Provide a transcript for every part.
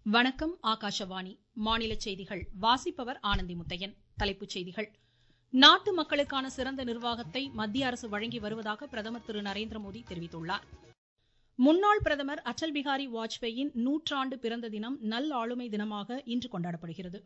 வணக்கம் ஆகாஷவாணி மாநில செய்திகள் வாசிப்பவர் ஆனந்தி முத்தையன் தலைப்புச் செய்திகள் நாட்டு மக்களுக்கான சிறந்த நிர்வாகத்தை மத்திய அரசு வழங்கி வருவதாக பிரதமர் திரு நரேந்திர மோடி தெரிவித்துள்ளார் முன்னாள் பிரதமர் அடல் பிகாரி வாஜ்பேயின் நூற்றாண்டு பிறந்த தினம் நல்ஆளுமை தினமாக இன்று கொண்டாடப்படுகிறது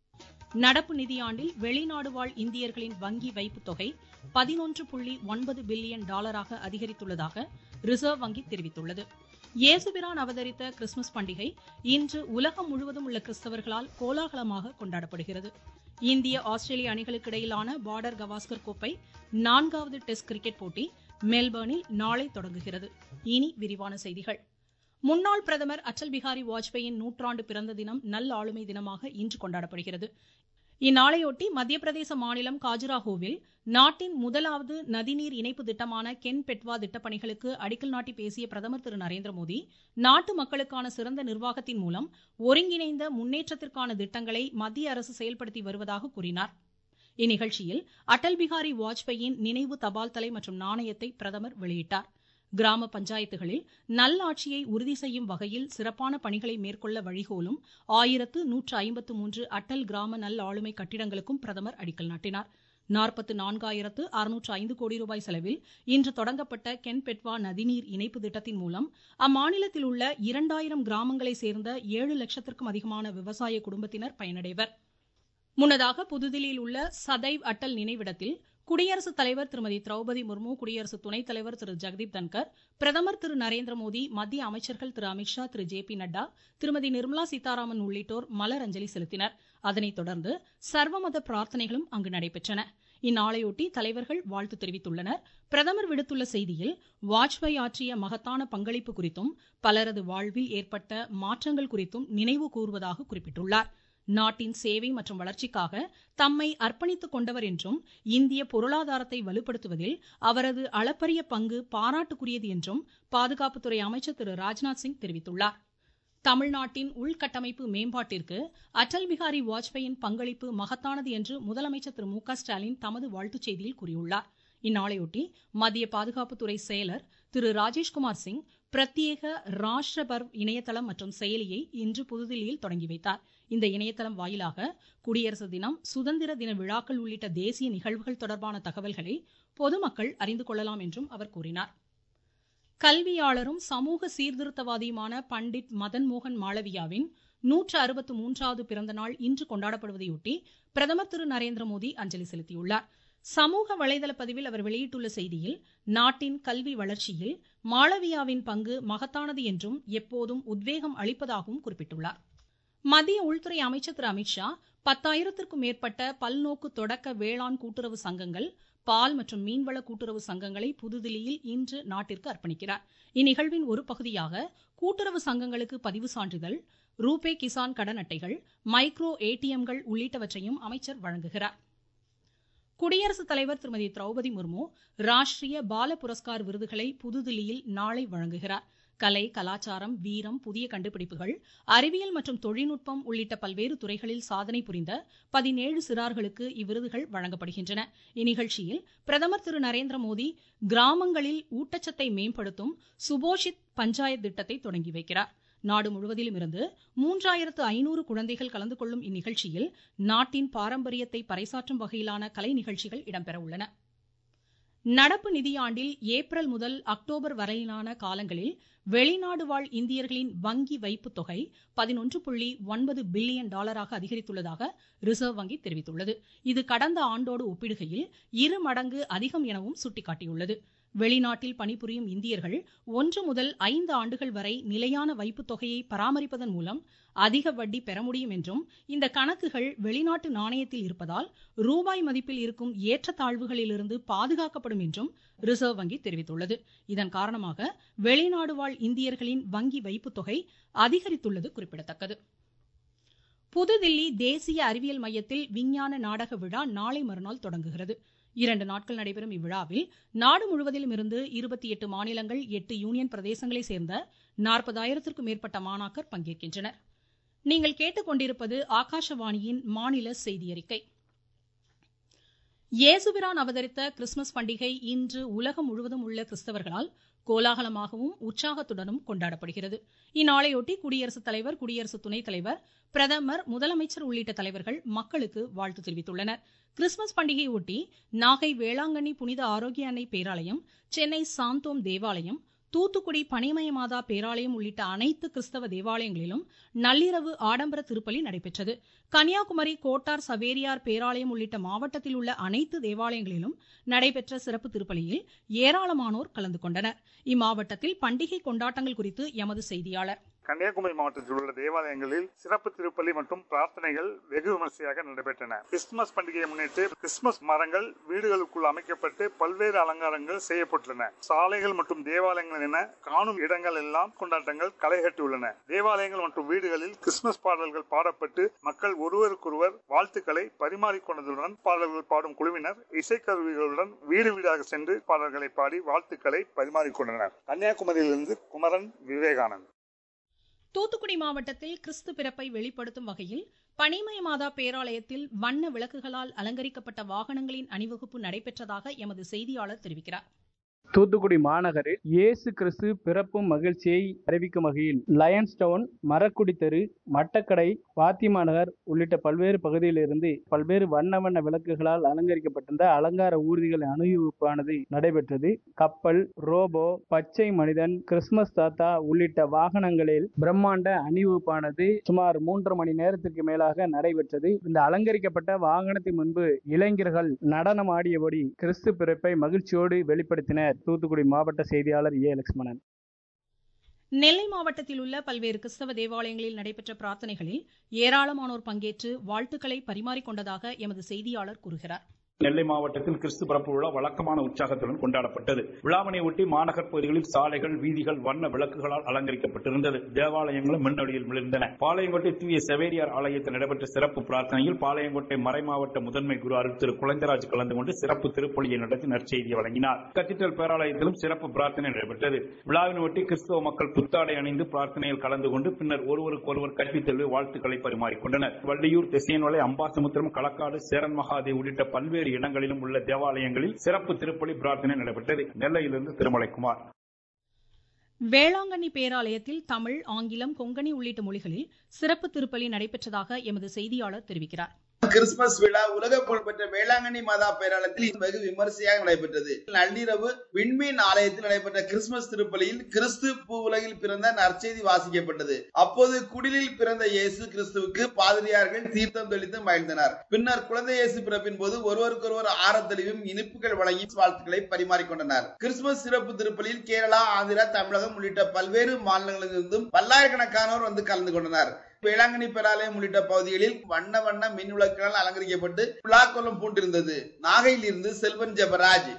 நடப்பு நிதியாண்டில் வெளிநாடு வாழ் இந்தியர்களின் வங்கி வைப்புத் தொகை பதினொன்று புள்ளி ஒன்பது பில்லியன் டாலராக அதிகரித்துள்ளதாக ரிசர்வ் வங்கி தெரிவித்துள்ளது இயேசுபிரான் அவதரித்த கிறிஸ்துமஸ் பண்டிகை இன்று உலகம் முழுவதும் உள்ள கிறிஸ்தவர்களால் கோலாகலமாக கொண்டாடப்படுகிறது இந்திய ஆஸ்திரேலிய அணிகளுக்கு இடையிலான பார்டர் கவாஸ்கர் கோப்பை நான்காவது டெஸ்ட் கிரிக்கெட் போட்டி மெல்பர்னில் நாளை தொடங்குகிறது இனி விரிவான செய்திகள் முன்னாள் பிரதமர் அடல் பிகாரி வாஜ்பேயின் நூற்றாண்டு பிறந்த தினம் நல்ஆளுமை தினமாக இன்று கொண்டாடப்படுகிறது இந்நாளையொட்டி மத்திய பிரதேச மாநிலம் காஜுராஹோவில் நாட்டின் முதலாவது நதிநீர் இணைப்பு திட்டமான கென் பெட்வா திட்டப்பணிகளுக்கு அடிக்கல் நாட்டி பேசிய பிரதமர் திரு நரேந்திர மோடி நாட்டு மக்களுக்கான சிறந்த நிர்வாகத்தின் மூலம் ஒருங்கிணைந்த முன்னேற்றத்திற்கான திட்டங்களை மத்திய அரசு செயல்படுத்தி வருவதாக கூறினார் இந்நிகழ்ச்சியில் அடல் பிகாரி வாஜ்பேயின் நினைவு தபால் தலை மற்றும் நாணயத்தை பிரதமர் வெளியிட்டார் கிராம பஞ்சாயத்துகளில் நல்லாட்சியை உறுதி செய்யும் வகையில் சிறப்பான பணிகளை மேற்கொள்ள வழிகோலும் ஆயிரத்து நூற்று ஐம்பத்து மூன்று அட்டல் கிராம நல்ஆளுமை கட்டிடங்களுக்கும் பிரதமர் அடிக்கல் நாட்டினார் நாற்பத்து நான்காயிரத்து அறுநூற்று ஐந்து கோடி ரூபாய் செலவில் இன்று தொடங்கப்பட்ட கென் பெட்வா நதிநீர் இணைப்பு திட்டத்தின் மூலம் அம்மாநிலத்தில் உள்ள இரண்டாயிரம் கிராமங்களை சேர்ந்த ஏழு லட்சத்திற்கும் அதிகமான விவசாய குடும்பத்தினர் பயனடைவர் முன்னதாக புதுதில்லியில் உள்ள சதைவ் அட்டல் நினைவிடத்தில் குடியரசுத் தலைவர் திருமதி திரௌபதி முர்மு குடியரசு துணைத் தலைவர் திரு ஜெகதீப் தன்கர் பிரதமர் திரு நரேந்திர மோடி மத்திய அமைச்சர்கள் திரு அமித்ஷா திரு ஜே பி நட்டா திருமதி நிர்மலா சீதாராமன் உள்ளிட்டோர் மலர் அஞ்சலி செலுத்தினர் அதனைத் தொடர்ந்து சர்வமத பிரார்த்தனைகளும் அங்கு நடைபெற்றன இந்நாளையொட்டி தலைவர்கள் வாழ்த்து தெரிவித்துள்ளனர் பிரதமர் விடுத்துள்ள செய்தியில் வாஜ்பாய் ஆற்றிய மகத்தான பங்களிப்பு குறித்தும் பலரது வாழ்வில் ஏற்பட்ட மாற்றங்கள் குறித்தும் நினைவு கூறுவதாக குறிப்பிட்டுள்ளார் நாட்டின் சேவை மற்றும் வளர்ச்சிக்காக தம்மை அர்ப்பணித்துக் கொண்டவர் என்றும் இந்திய பொருளாதாரத்தை வலுப்படுத்துவதில் அவரது அளப்பரிய பங்கு பாராட்டுக்குரியது என்றும் பாதுகாப்புத்துறை அமைச்சர் திரு ராஜ்நாத் சிங் தெரிவித்துள்ளார் தமிழ்நாட்டின் உள்கட்டமைப்பு மேம்பாட்டிற்கு அடல் பிகாரி வாஜ்பேயின் பங்களிப்பு மகத்தானது என்று முதலமைச்சர் திரு மு க ஸ்டாலின் தமது வாழ்த்துச் செய்தியில் கூறியுள்ளார் இந்நாளையொட்டி மத்திய பாதுகாப்புத்துறை செயலர் திரு ராஜேஷ்குமார் சிங் பிரத்யேக ராஷ்டிர பர்வ் இணையதளம் மற்றும் செயலியை இன்று புதுதில்லியில் தொடங்கி வைத்தார் இந்த இணையதளம் வாயிலாக குடியரசு தினம் சுதந்திர தின விழாக்கள் உள்ளிட்ட தேசிய நிகழ்வுகள் தொடர்பான தகவல்களை பொதுமக்கள் அறிந்து கொள்ளலாம் என்றும் அவர் கூறினார் கல்வியாளரும் சமூக சீர்திருத்தவாதியுமான பண்டிட் மதன் மோகன் மாளவியாவின் நூற்று அறுபத்து மூன்றாவது பிறந்த நாள் இன்று கொண்டாடப்படுவதையொட்டி பிரதமர் திரு நரேந்திர மோடி அஞ்சலி செலுத்தியுள்ளார் சமூக வலைதள பதிவில் அவர் வெளியிட்டுள்ள செய்தியில் நாட்டின் கல்வி வளர்ச்சியில் மாளவியாவின் பங்கு மகத்தானது என்றும் எப்போதும் உத்வேகம் அளிப்பதாகவும் குறிப்பிட்டுள்ளார் மத்திய உள்துறை அமைச்சர் திரு அமித்ஷா பத்தாயிரத்திற்கும் மேற்பட்ட பல்நோக்கு தொடக்க வேளாண் கூட்டுறவு சங்கங்கள் பால் மற்றும் மீன்வள கூட்டுறவு சங்கங்களை புதுதில்லியில் இன்று நாட்டிற்கு அர்ப்பணிக்கிறார் இந்நிகழ்வின் ஒரு பகுதியாக கூட்டுறவு சங்கங்களுக்கு பதிவு சான்றிதழ் ரூபே கிசான் கடன் அட்டைகள் மைக்ரோ ஏடிஎம்கள் உள்ளிட்டவற்றையும் அமைச்சர் வழங்குகிறார் குடியரசுத் தலைவர் திருமதி திரௌபதி முர்மு ராஷ்டிரிய பால புரஸ்கார் விருதுகளை புதுதில்லியில் நாளை வழங்குகிறார் கலை கலாச்சாரம் வீரம் புதிய கண்டுபிடிப்புகள் அறிவியல் மற்றும் தொழில்நுட்பம் உள்ளிட்ட பல்வேறு துறைகளில் சாதனை புரிந்த பதினேழு சிறார்களுக்கு இவ்விருதுகள் வழங்கப்படுகின்றன இந்நிகழ்ச்சியில் பிரதமர் திரு நரேந்திர மோடி கிராமங்களில் ஊட்டச்சத்தை மேம்படுத்தும் சுபோஷித் பஞ்சாயத் திட்டத்தை தொடங்கி வைக்கிறார் நாடு முழுவதிலும் இருந்து மூன்றாயிரத்து ஐநூறு குழந்தைகள் கலந்து கொள்ளும் இந்நிகழ்ச்சியில் நாட்டின் பாரம்பரியத்தை பறைசாற்றும் வகையிலான கலை நிகழ்ச்சிகள் இடம்பெற உள்ளன நடப்பு நிதியாண்டில் ஏப்ரல் முதல் அக்டோபர் வரையிலான காலங்களில் வெளிநாடு வாழ் இந்தியர்களின் வங்கி வைப்புத் தொகை பதினொன்று புள்ளி ஒன்பது பில்லியன் டாலராக அதிகரித்துள்ளதாக ரிசர்வ் வங்கி தெரிவித்துள்ளது இது கடந்த ஆண்டோடு ஒப்பிடுகையில் இரு மடங்கு அதிகம் எனவும் சுட்டிக்காட்டியுள்ளது வெளிநாட்டில் பணிபுரியும் இந்தியர்கள் ஒன்று முதல் ஐந்து ஆண்டுகள் வரை நிலையான வைப்புத் தொகையை பராமரிப்பதன் மூலம் அதிக வட்டி பெற முடியும் என்றும் இந்த கணக்குகள் வெளிநாட்டு நாணயத்தில் இருப்பதால் ரூபாய் மதிப்பில் இருக்கும் ஏற்றத்தாழ்வுகளிலிருந்து பாதுகாக்கப்படும் என்றும் ரிசர்வ் வங்கி தெரிவித்துள்ளது இதன் காரணமாக வெளிநாடு வாழ் இந்தியர்களின் வங்கி வைப்புத் தொகை அதிகரித்துள்ளது குறிப்பிடத்தக்கது புதுதில்லி தேசிய அறிவியல் மையத்தில் விஞ்ஞான நாடக விழா நாளை மறுநாள் தொடங்குகிறது இரண்டு நாட்கள் நடைபெறும் இவ்விழாவில் நாடு முழுவதிலும் இருந்து இருபத்தி எட்டு மாநிலங்கள் எட்டு யூனியன் பிரதேசங்களைச் சேர்ந்த நாற்பதாயிரத்திற்கும் மேற்பட்ட மாணாக்கர் பங்கேற்கின்றனர் நீங்கள் கேட்டுக்கொண்டிருப்பது ஆகாஷவாணியின் மாநில செய்தியறிக்கை இயேசுபிரான் அவதரித்த கிறிஸ்துமஸ் பண்டிகை இன்று உலகம் முழுவதும் உள்ள கிறிஸ்தவர்களால் கோலாகலமாகவும் உற்சாகத்துடனும் கொண்டாடப்படுகிறது இந்நாளையொட்டி குடியரசுத் தலைவர் குடியரசு துணைத் தலைவர் பிரதமர் முதலமைச்சர் உள்ளிட்ட தலைவர்கள் மக்களுக்கு வாழ்த்து தெரிவித்துள்ளனர் கிறிஸ்துமஸ் பண்டிகையொட்டி நாகை வேளாங்கண்ணி புனித ஆரோக்கிய அன்னை பேராலயம் சென்னை சாந்தோம் தேவாலயம் தூத்துக்குடி பனிமய மாதா பேராலயம் உள்ளிட்ட அனைத்து கிறிஸ்தவ தேவாலயங்களிலும் நள்ளிரவு ஆடம்பர திருப்பலி நடைபெற்றது கன்னியாகுமரி கோட்டார் சவேரியார் பேராலயம் உள்ளிட்ட மாவட்டத்தில் உள்ள அனைத்து தேவாலயங்களிலும் நடைபெற்ற சிறப்பு திருப்பலியில் ஏராளமானோர் கலந்து கொண்டனர் இம்மாவட்டத்தில் பண்டிகை கொண்டாட்டங்கள் குறித்து எமது செய்தியாளர் கன்னியாகுமரி மாவட்டத்தில் உள்ள தேவாலயங்களில் சிறப்பு திருப்பலி மற்றும் பிரார்த்தனைகள் வெகு விமர்சையாக நடைபெற்றன கிறிஸ்துமஸ் பண்டிகையை முன்னிட்டு கிறிஸ்துமஸ் மரங்கள் வீடுகளுக்குள் அமைக்கப்பட்டு பல்வேறு அலங்காரங்கள் செய்யப்பட்டுள்ளன சாலைகள் மற்றும் தேவாலயங்கள் என காணும் இடங்கள் எல்லாம் கொண்டாட்டங்கள் களைகட்டியுள்ளன தேவாலயங்கள் மற்றும் வீடுகளில் கிறிஸ்துமஸ் பாடல்கள் பாடப்பட்டு மக்கள் ஒருவருக்கொருவர் வாழ்த்துக்களை பரிமாறிக்கொண்டதுடன் பாடல்கள் பாடும் குழுவினர் இசைக்கருவிகளுடன் வீடு வீடாக சென்று பாடல்களை பாடி வாழ்த்துக்களை பரிமாறிக்கொண்டனர் கன்னியாகுமரியிலிருந்து குமரன் விவேகானந்த் தூத்துக்குடி மாவட்டத்தில் கிறிஸ்து பிறப்பை வெளிப்படுத்தும் வகையில் பனிமய மாதா பேராலயத்தில் வண்ண விளக்குகளால் அலங்கரிக்கப்பட்ட வாகனங்களின் அணிவகுப்பு நடைபெற்றதாக எமது செய்தியாளர் தெரிவிக்கிறார் தூத்துக்குடி மாநகரில் இயேசு கிறிஸ்து பிறப்பும் மகிழ்ச்சியை அறிவிக்கும் வகையில் லயன்ஸ் டவுன் மரக்குடி தெரு மட்டக்கடை பாத்திமா நகர் உள்ளிட்ட பல்வேறு பகுதியிலிருந்து பல்வேறு வண்ண வண்ண விளக்குகளால் அலங்கரிக்கப்பட்டிருந்த அலங்கார ஊர்திகள் அணிவகுப்பானது நடைபெற்றது கப்பல் ரோபோ பச்சை மனிதன் கிறிஸ்துமஸ் தாத்தா உள்ளிட்ட வாகனங்களில் பிரம்மாண்ட அணிவகுப்பானது சுமார் மூன்று மணி நேரத்திற்கு மேலாக நடைபெற்றது இந்த அலங்கரிக்கப்பட்ட வாகனத்தின் முன்பு இளைஞர்கள் நடனம் ஆடியபடி கிறிஸ்து பிறப்பை மகிழ்ச்சியோடு வெளிப்படுத்தினர் தூத்துக்குடி மாவட்ட செய்தியாளர் ஏ லட்சுமணன் நெல்லை மாவட்டத்தில் உள்ள பல்வேறு கிறிஸ்தவ தேவாலயங்களில் நடைபெற்ற பிரார்த்தனைகளில் ஏராளமானோர் பங்கேற்று வாழ்த்துக்களை பரிமாறிக்கொண்டதாக எமது செய்தியாளர் கூறுகிறார் நெல்லை மாவட்டத்தில் கிறிஸ்து பிறப்பு விழா வழக்கமான உற்சாகத்துடன் கொண்டாடப்பட்டது விழாவினை ஒட்டி மாநகர் பகுதிகளில் சாலைகள் வீதிகள் வண்ண விளக்குகளால் அலங்கரிக்கப்பட்டிருந்தது தேவாலயங்களும் மின்னொடியில் விழுந்தன பாளையங்கோட்டை தூய செவேரியார் ஆலயத்தில் நடைபெற்ற சிறப்பு பிரார்த்தனையில் பாளையங்கோட்டை மறைமாவட்ட முதன்மை குரு அருள் திரு குழந்தராஜ் கலந்து கொண்டு சிறப்பு திருப்பலியை நடத்தி நற்செய்தியை வழங்கினார் கத்தீட்ரல் பேராலயத்திலும் சிறப்பு பிரார்த்தனை நடைபெற்றது விழாவினை ஒட்டி கிறிஸ்தவ மக்கள் புத்தாடை அணிந்து பிரார்த்தனையில் கலந்து கொண்டு பின்னர் ஒருவருக்கொருவர் கல்வி தெளிவு வாழ்த்துக்களை பரிமாறிக்கொண்டனர் வள்ளியூர் திசையன்வலை அம்பாசமுத்திரம் களக்காடு சேரன் மகாதேவ் உள்ளிட்ட பல்வேறு இடங்களிலும் உள்ள தேவாலயங்களில் சிறப்பு திருப்பலி பிரார்த்தனை நடைபெற்றது நெல்லையிலிருந்து திருமலைக்குமார் வேளாங்கண்ணி பேராலயத்தில் தமிழ் ஆங்கிலம் கொங்கணி உள்ளிட்ட மொழிகளில் சிறப்பு திருப்பலி நடைபெற்றதாக எமது செய்தியாளர் தெரிவிக்கிறார் கிறிஸ்துமஸ் விழா உலக புகழ்பெற்ற வேளாங்கண்ணி மாதா பேராலயத்தில் வெகு விமரிசையாக நடைபெற்றது நள்ளிரவு விண்மீன் ஆலயத்தில் நடைபெற்ற கிறிஸ்துமஸ் திருப்பலியில் கிறிஸ்து பூ உலகில் பிறந்த நற்செய்தி வாசிக்கப்பட்டது அப்போது குடிலில் பிறந்த இயேசு கிறிஸ்துவுக்கு பாதிரியார்கள் தீர்த்தம் தெளித்து மகிழ்ந்தனர் பின்னர் குழந்தை இயேசு பிறப்பின் போது ஒருவருக்கொருவர் ஆரத்தெளிவும் இனிப்புகள் வழங்கி வாழ்த்துக்களை பரிமாறிக்கொண்டனர் கிறிஸ்துமஸ் சிறப்பு திருப்பலியில் கேரளா ஆந்திரா தமிழகம் உள்ளிட்ட பல்வேறு மாநிலங்களிலிருந்தும் பல்லாயிரக்கணக்கானோர் வந்து கலந்து கொண்டனர் வேளாங்கண்ணி பேராலயம் உள்ளிட்ட பகுதிகளில் வண்ண வண்ண மின் விளக்குகளால் அலங்கரிக்கப்பட்டு விழாக்கோலம் பூண்டிருந்தது நாகையில் இருந்து செல்வன் ஜெபராஜ்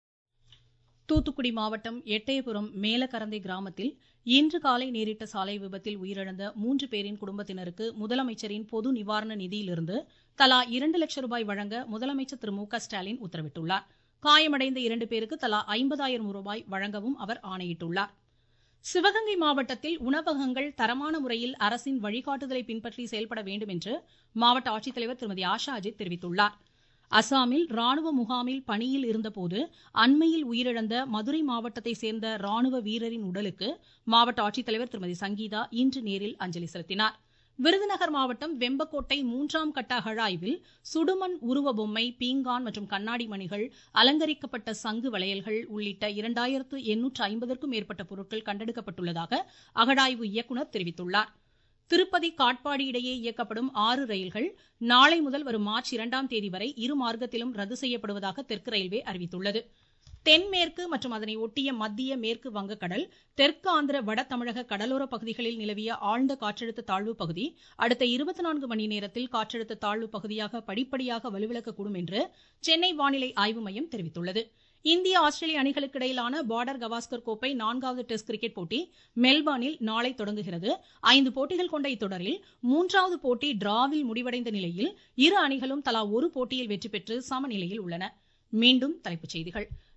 தூத்துக்குடி மாவட்டம் எட்டயபுரம் மேலக்கரந்தை கிராமத்தில் இன்று காலை நேரிட்ட சாலை விபத்தில் உயிரிழந்த மூன்று பேரின் குடும்பத்தினருக்கு முதலமைச்சரின் பொது நிவாரண நிதியிலிருந்து தலா இரண்டு லட்சம் ரூபாய் வழங்க முதலமைச்சர் திரு மு க ஸ்டாலின் உத்தரவிட்டுள்ளார் காயமடைந்த இரண்டு பேருக்கு தலா ஐம்பதாயிரம் ரூபாய் வழங்கவும் அவர் ஆணையிட்டுள்ளார் சிவகங்கை மாவட்டத்தில் உணவகங்கள் தரமான முறையில் அரசின் வழிகாட்டுதலை பின்பற்றி செயல்பட வேண்டும் என்று மாவட்ட ஆட்சித்தலைவர் திருமதி ஆஷா அஜித் தெரிவித்துள்ளார் அசாமில் ராணுவ முகாமில் பணியில் இருந்தபோது அண்மையில் உயிரிழந்த மதுரை மாவட்டத்தை சேர்ந்த ராணுவ வீரரின் உடலுக்கு மாவட்ட ஆட்சித்தலைவர் திருமதி சங்கீதா இன்று நேரில் அஞ்சலி செலுத்தினார் விருதுநகர் மாவட்டம் வெம்பக்கோட்டை மூன்றாம் கட்ட அகழாய்வில் சுடுமண் உருவ பொம்மை பீங்கான் மற்றும் கண்ணாடி மணிகள் அலங்கரிக்கப்பட்ட சங்கு வளையல்கள் உள்ளிட்ட இரண்டாயிரத்து எண்ணூற்று ஐம்பதற்கும் மேற்பட்ட பொருட்கள் கண்டெடுக்கப்பட்டுள்ளதாக அகழாய்வு இயக்குநர் தெரிவித்துள்ளார் திருப்பதி காட்பாடி இடையே இயக்கப்படும் ஆறு ரயில்கள் நாளை முதல் வரும் மார்ச் இரண்டாம் தேதி வரை இரு மார்க்கத்திலும் ரத்து செய்யப்படுவதாக தெற்கு ரயில்வே அறிவித்துள்ளது தென்மேற்கு மற்றும் அதனை ஒட்டிய மத்திய மேற்கு வங்கக்கடல் தெற்கு ஆந்திர வட தமிழக கடலோர பகுதிகளில் நிலவிய ஆழ்ந்த காற்றழுத்த தாழ்வு பகுதி அடுத்த இருபத்தி நான்கு மணி நேரத்தில் காற்றழுத்த தாழ்வு பகுதியாக படிப்படியாக வலுவிழக்கக்கூடும் என்று சென்னை வானிலை ஆய்வு மையம் தெரிவித்துள்ளது இந்திய ஆஸ்திரேலிய அணிகளுக்கு இடையிலான பார்டர் கவாஸ்கர் கோப்பை நான்காவது டெஸ்ட் கிரிக்கெட் போட்டி மெல்பர்னில் நாளை தொடங்குகிறது ஐந்து போட்டிகள் கொண்ட இத்தொடரில் மூன்றாவது போட்டி டிராவில் முடிவடைந்த நிலையில் இரு அணிகளும் தலா ஒரு போட்டியில் வெற்றி பெற்று சமநிலையில் உள்ளன மீண்டும் தலைப்புச் செய்திகள்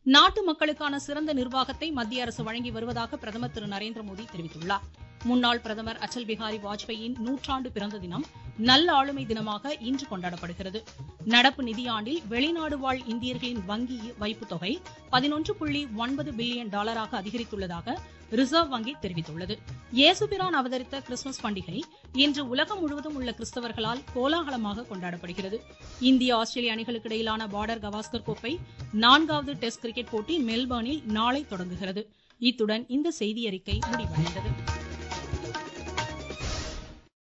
நாட்டு மக்களுக்கான சிறந்த நிர்வாகத்தை மத்திய அரசு வழங்கி வருவதாக பிரதமர் திரு நரேந்திர மோடி தெரிவித்துள்ளார் முன்னாள் பிரதமர் அடல் பிகாரி வாஜ்பேயியின் நூற்றாண்டு பிறந்த தினம் நல்ல ஆளுமை தினமாக இன்று கொண்டாடப்படுகிறது நடப்பு நிதியாண்டில் வெளிநாடு வாழ் இந்தியர்களின் வங்கி வைப்புத் தொகை பதினொன்று புள்ளி ஒன்பது பில்லியன் டாலராக அதிகரித்துள்ளதாக ரிசர்வ் வங்கி தெரிவித்துள்ளது இயேசுபிரான் அவதரித்த கிறிஸ்துமஸ் பண்டிகை இன்று உலகம் முழுவதும் உள்ள கிறிஸ்தவர்களால் கோலாகலமாக கொண்டாடப்படுகிறது இந்திய ஆஸ்திரேலிய அணிகளுக்கு இடையிலான பார்டர் கவாஸ்கர் கோப்பை நான்காவது டெஸ்ட் கிரிக்கெட் போட்டி மெல்பர்னில் நாளை தொடங்குகிறது இத்துடன் இந்த செய்தியறிக்கை முடிவடைந்தது